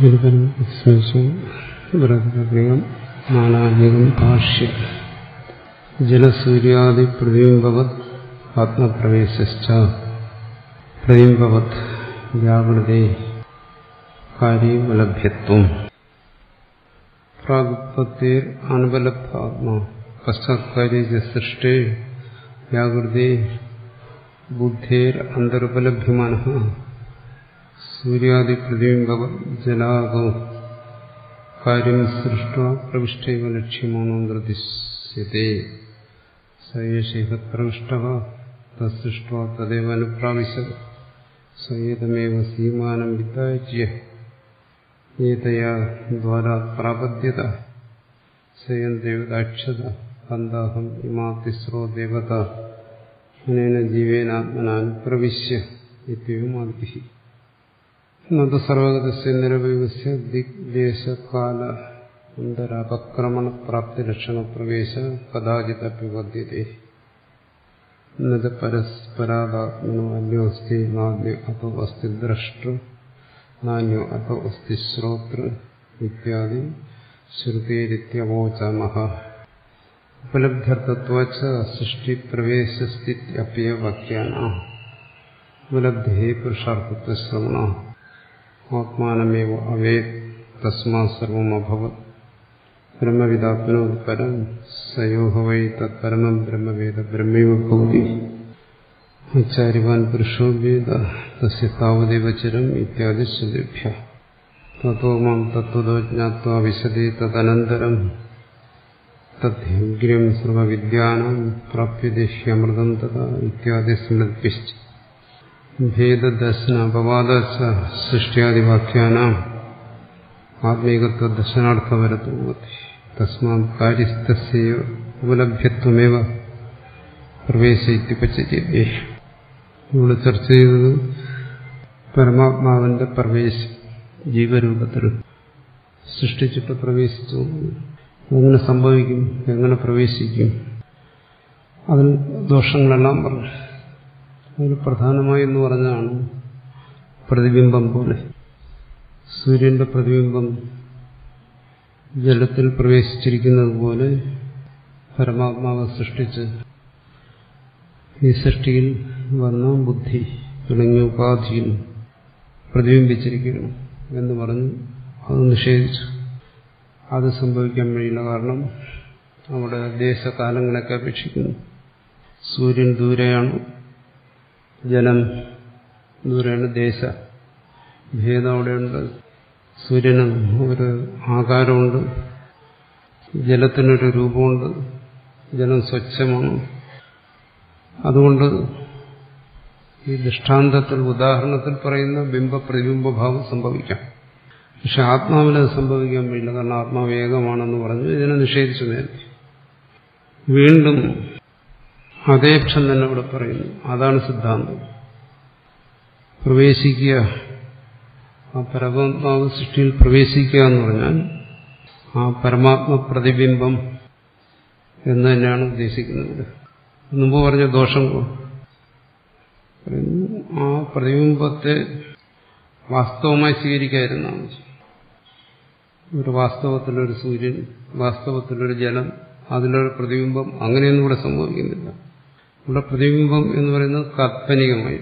വ്രതകം നാനാനികം ഭാഷ്യം ജലസൂര്യാദി പ്രതിബിംബവത് ആത്മപ്രവേശശ്ച പ്രതിബിംബവത് വ്യാകൃതേ കാര്യലഭ്യത്വം പ്രാഗുത്പത്തേർ അനുപലബ്ധാത്മാ പശ്ചാത്കാര്യ സൃഷ്ടേ വ്യാകൃതേ ബുദ്ധേർ അന്തരുപലഭ്യമാന സൂര്യാദി പ്രതിബിംബവ ജലാകോ കാര്യം സൃഷ്ട പ്രവിഷ്ടൈവ ലക്ഷ്യമാണോ നിർദ്ദിശ്യത്തെ സയേഷ പ്രവിഷ്ട തസൃഷ്ട തദൈവ അനുപ്രാവശ്യ സയേതമേവ സീമാനം വിത്താച്യ ഏതയാ ദ്വാരാ പ്രാപദ്യത സ്വയം ദേവതാക്ഷത അന്താഹം ഇമാ തിസ്രോ ദേവത അനേന ജീവേനാത്മനാനുപ്രവിശ്യ ഇത്യവുമാതി എന്നത് സർവഗതസ്യ നിരവയസ്യ ദിഗ്ദേശകാല അന്തരപക്രമണ പ്രാപ്തി ലക്ഷണ പ്രവേശ കഥാചിതപ്യപദ്യത്തെ എന്നത് പരസ്പരാതാത്മനോ അന്യോസ്തി നാന്യോ അതോ അസ്തി ദ്രഷ്ടൃ നാന്യോ അതോ അസ്തി ശ്രോതൃ ഇത്യാദി ശ്രുതിരിത്യമോചമഹ ഉപലബ്ധത്വച്ച സൃഷ്ടിപ്രവേശസ്ഥിത്യപ്യ വാക്യാന ഉപലബ്ധി പുരുഷാർത്ഥത്വശ്രവണ ആത്മാനമേവ അവേത് തസ്മാ സർവമഭവത് ബ്രഹ്മവിദാത്മനോത് പരം സയോഹ വൈ തത്പരമം ബ്രഹ്മവേദ ബ്രഹ്മൈവ ഭവതി ആചാര്യവാൻ പുരുഷോ വേദ തസ്യ താവദേവ ചിരം ഇത്യാദി ശ്രുതിഭ്യ തത്തോ മാം തത്വതോ ജ്ഞാത്വാ വിശദേ തദനന്തരം തദ്യോഗ്യം സർവവിദ്യാനാം പ്രാപ്യദേഹ്യമൃതം തഥാ ഇത്യാദി സ്മൃതിശ്ച ഭേദദർശന അപവാദ സൃഷ്ടിയാദിവാക്യാനാം ആത്മീകത്വദർശനാർത്ഥവരത്വമതി തസ്മാ കാര്യസ്ഥസ്യ ഉപലഭ്യത്വമേവ പ്രവേശിത്യപച്ചര്യതേ ഇവിടെ ചർച്ച ചെയ്തത് പരമാത്മാവിന്റെ പ്രവേശം ജീവരൂപത്തിൽ സൃഷ്ടിച്ചിട്ട് പ്രവേശിച്ചു എങ്ങനെ സംഭവിക്കും എങ്ങനെ പ്രവേശിക്കും അതിൽ ദോഷങ്ങളെല്ലാം പറഞ്ഞു അതിൽ പ്രധാനമായി എന്ന് പറഞ്ഞാണ് പ്രതിബിംബം പോലെ സൂര്യന്റെ പ്രതിബിംബം ജലത്തിൽ പ്രവേശിച്ചിരിക്കുന്നത് പോലെ പരമാത്മാവ് സൃഷ്ടിച്ച് ഈ സൃഷ്ടിയിൽ വന്ന ബുദ്ധി തുടങ്ങിയ ഉപാധിയിൽ പ്രതിബിംബിച്ചിരിക്കുന്നു എന്ന് പറഞ്ഞു അത് നിഷേധിച്ചു അത് സംഭവിക്കാൻ കഴിയില്ല കാരണം അവിടെ ദേശകാലങ്ങളൊക്കെ അപേക്ഷിക്കുന്നു സൂര്യൻ ദൂരെയാണ് ജലം ദൂരെയാണ് ദേശ ഭേദം അവിടെയുണ്ട് സൂര്യന് ഒരു ആകാരമുണ്ട് ജലത്തിനൊരു രൂപമുണ്ട് ജലം സ്വച്ഛമാണ് അതുകൊണ്ട് ഈ ദൃഷ്ടാന്തത്തിൽ ഉദാഹരണത്തിൽ പറയുന്ന ബിംബ പ്രതിബിംബഭാവം സംഭവിക്കാം പക്ഷെ ആത്മാവിന് അത് സംഭവിക്കാൻ കഴിയില്ല കാരണം ആത്മാവ് ഏകമാണെന്ന് പറഞ്ഞു ഇതിനെ നിഷേധിച്ചു നേരത്തെ വീണ്ടും അതേക്ഷം തന്നെ ഇവിടെ പറയുന്നു അതാണ് സിദ്ധാന്തം പ്രവേശിക്കുക ആ പരമാത്മാവ് സൃഷ്ടിയിൽ പ്രവേശിക്കുക എന്ന് പറഞ്ഞാൽ ആ പരമാത്മ പ്രതിബിംബം എന്ന് തന്നെയാണ് ഉദ്ദേശിക്കുന്നത് മുമ്പ് പറഞ്ഞ ദോഷം ആ പ്രതിബിംബത്തെ വാസ്തവമായി സ്വീകരിക്കാതിരുന്നാണ് ഒരു വാസ്തവത്തിലൊരു സൂര്യൻ വാസ്തവത്തിലൊരു ജലം അതിലൊരു പ്രതിബിംബം അങ്ങനെയൊന്നും ഇവിടെ സംഭവിക്കുന്നില്ല ഇവിടെ പ്രതിബിംബം എന്ന് പറയുന്നത് കാൽപ്പനികമായി